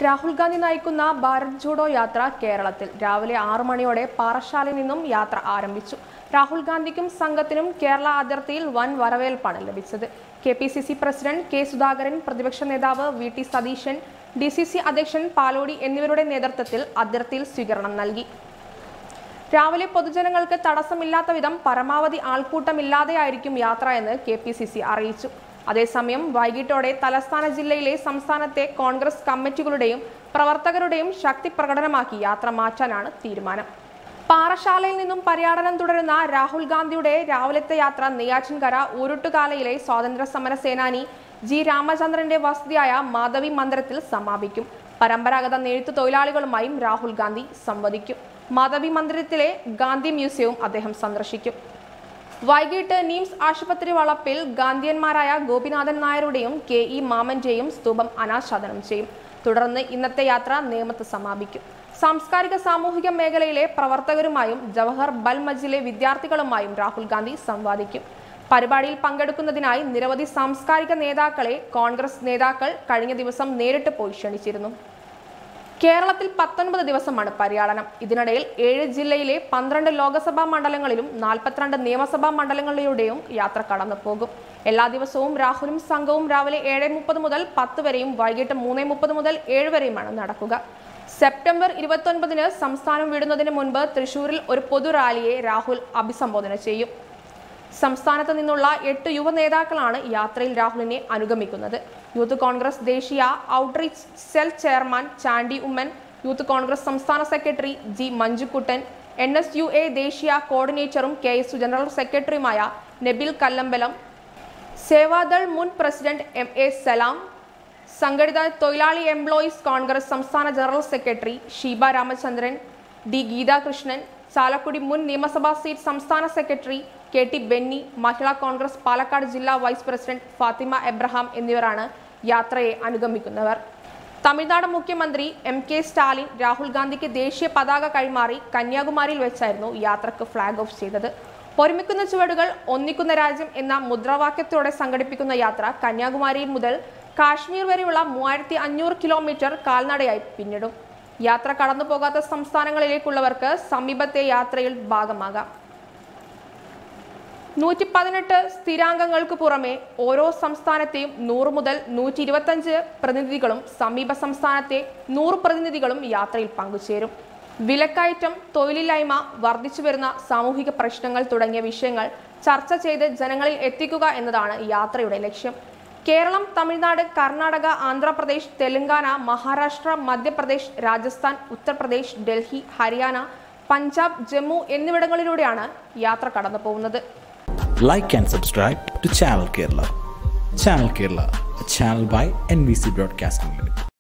രാഹുൽ ഗാന്ധി നയിക്കുന്ന ഭാരത് ജോഡോ യാത്ര കേരളത്തിൽ രാവിലെ ആറു മണിയോടെ പാറശാലയിൽ നിന്നും യാത്ര ആരംഭിച്ചു രാഹുൽ ഗാന്ധിക്കും സംഘത്തിനും കേരള അതിർത്തിയിൽ വൻ വരവേൽപ്പാണ് ലഭിച്ചത് K P C C president K Sudhakaran പ്രതിപക്ഷ നേതാവ് V T Satheesan D C C അധ്യക്ഷൻ പാലോടി എന്നിവരുടെ നേതൃത്വത്തിൽ അതിർത്തിയിൽ സ്വീകരണം നൽകി രാവിലെ പൊതുജനങ്ങൾക്ക് തടസ്സമില്ലാത്ത വിധം പരമാവധി ആൾക്കൂട്ടമില്ലാതെയായിരിക്കും യാത്ര എന്ന് കെ പി സി സി അറിയിച്ചു അതേസമയം വൈകിട്ടോടെ തലസ്ഥാന ജില്ലയിലെ സംസ്ഥാനത്തെ കോൺഗ്രസ് കമ്മിറ്റികളുടെയും പ്രവർത്തകരുടെയും ശക്തി പ്രകടനമാക്കി യാത്ര മാറ്റാനാണ് തീരുമാനം പാറശാലയിൽ നിന്നും പര്യാടനം തുടരുന്ന രാഹുൽ ഗാന്ധിയുടെ രാവിലത്തെ യാത്ര നെയ്യാറ്റിൻകര ഊരുട്ടുകാലയിലെ സ്വാതന്ത്ര്യ സമര സേനാനി ജി രാമചന്ദ്രന്റെ വസതിയായ മാധവി മന്ദിരത്തിൽ സമാപിക്കും പരമ്പരാഗത നെയ്ത്തു തൊഴിലാളികളുമായും രാഹുൽ ഗാന്ധി സംവദിക്കും മാധവി മന്ദിരത്തിലെ ഗാന്ധി മ്യൂസിയവും അദ്ദേഹം സന്ദർശിക്കും വൈകിട്ട് നീംസ് ആശുപത്രി വളപ്പിൽ ഗാന്ധിയന്മാരായ ഗോപിനാഥൻ നായരുടെയും കെ ഇ മാമന്റെയും സ്തൂപം അനാച്ഛാദനം ചെയ്യും തുടർന്ന് ഇന്നത്തെ യാത്ര നേമത്ത് സമാപിക്കും സാംസ്കാരിക സാമൂഹിക മേഖലയിലെ പ്രവർത്തകരുമായും ജവഹർ ബൽമജിലെ വിദ്യാർത്ഥികളുമായും രാഹുൽ ഗാന്ധി സംവാദിക്കും പരിപാടിയിൽ പങ്കെടുക്കുന്നതിനായി നിരവധി സാംസ്കാരിക നേതാക്കളെ കോൺഗ്രസ് നേതാക്കൾ കഴിഞ്ഞ ദിവസം നേരിട്ട് പോയി ക്ഷണിച്ചിരുന്നു കേരളത്തിൽ പത്തൊൻപത് ദിവസമാണ് പര്യാടനം ഇതിനിടയിൽ ഏഴ് ജില്ലയിലെ പന്ത്രണ്ട് ലോക്സഭാ മണ്ഡലങ്ങളിലും നാൽപ്പത്തിരണ്ട് നിയമസഭാ മണ്ഡലങ്ങളിലൂടെയും യാത്ര കടന്നു പോകും എല്ലാ ദിവസവും രാഹുലും സംഘവും രാവിലെ ഏഴ് മുപ്പത് മുതൽ പത്ത് വരെയും വൈകിട്ട് മൂന്ന് മുപ്പത് മുതൽ ഏഴ് വരെയുമാണ് നടക്കുക സെപ്റ്റംബർ ഇരുപത്തൊൻപതിന് സംസ്ഥാനം വിടുന്നതിന് മുൻപ് തൃശൂരിൽ ഒരു പൊതു റാലിയെ രാഹുൽ അഭിസംബോധന ചെയ്യും സംസ്ഥാനത്ത് നിന്നുള്ള എട്ട് യുവ നേതാക്കളാണ് യാത്രയിൽ രാഹുലിനെ അനുഗമിക്കുന്നത് യൂത്ത് കോൺഗ്രസ് ദേശീയ outreach cell chairman Chandy Oommen Youth Congress സംസ്ഥാന secretary G Manjukuttan N S U A ദേശീയ കോർഡിനേറ്ററും കെ എസ് യു ജനറൽ സെക്രട്ടറിയുമായ നബിൽ കല്ലമ്പലം സേവാദൾ മുൻ പ്രസിഡന്റ് എം എ സലാം സംഘടിത തൊഴിലാളി എംപ്ലോയീസ് കോൺഗ്രസ് സംസ്ഥാന general secretary Sheeba Ramachandran D Geethakrishnan Chalakudy മുൻ നിയമസഭാ സീറ്റ് സംസ്ഥാന secretary K T Benny Mahila Congress Palakkad ജില്ലാ വൈസ് പ്രസിഡന്റ് ഫാത്തിമ എബ്രഹാം എന്നിവരാണ് യാത്രയെ അനുഗമിക്കുന്നവർ തമിഴ്നാട് മുഖ്യമന്ത്രി എം കെ സ്റ്റാലിൻ രാഹുൽ ഗാന്ധിക്ക് ദേശീയ പതാക കൈമാറി കന്യാകുമാരിയിൽ വെച്ചായിരുന്നു യാത്രക്ക് ഫ്ളാഗ് ഓഫ് ചെയ്തത് ഒരുമിക്കുന്ന ചുവടുകൾ ഒന്നിക്കുന്ന രാജ്യം എന്ന മുദ്രാവാക്യത്തോടെ സംഘടിപ്പിക്കുന്ന യാത്ര കന്യാകുമാരിയിൽ മുതൽ കാശ്മീർ വരെയുള്ള മൂവായിരത്തി അഞ്ഞൂറ് കിലോമീറ്റർ കാൽനടയായി പിന്നിടും യാത്ര കടന്നു പോകാത്ത സംസ്ഥാനങ്ങളിലേക്കുള്ളവർക്ക് സമീപത്തെ യാത്രയിൽ ഭാഗമാകാം നൂറ്റി പതിനെട്ട് സ്ഥിരാംഗങ്ങൾക്ക് പുറമെ ഓരോ സംസ്ഥാനത്തെയും നൂറ് മുതൽ നൂറ്റി ഇരുപത്തഞ്ച് പ്രതിനിധികളും സമീപ സംസ്ഥാനത്തെ നൂറ് പ്രതിനിധികളും യാത്രയിൽ പങ്കുചേരും വിലക്കയറ്റം തൊഴിലില്ലായ്മ വർദ്ധിച്ചു വരുന്ന സാമൂഹിക പ്രശ്നങ്ങൾ തുടങ്ങിയ വിഷയങ്ങൾ ചർച്ച ചെയ്ത് ജനങ്ങളിൽ എത്തിക്കുക എന്നതാണ് യാത്രയുടെ ലക്ഷ്യം കേരളം തമിഴ്നാട് കർണാടക ആന്ധ്രാപ്രദേശ് തെലങ്കാന മഹാരാഷ്ട്ര മധ്യപ്രദേശ് രാജസ്ഥാൻ ഉത്തർപ്രദേശ് ഡൽഹി ഹരിയാന പഞ്ചാബ് ജമ്മു എന്നിവിടങ്ങളിലൂടെയാണ് യാത്ര കടന്നു പോകുന്നത് like and subscribe to Channel Kerala. Channel Kerala, a channel by NBC Broadcasting Limited.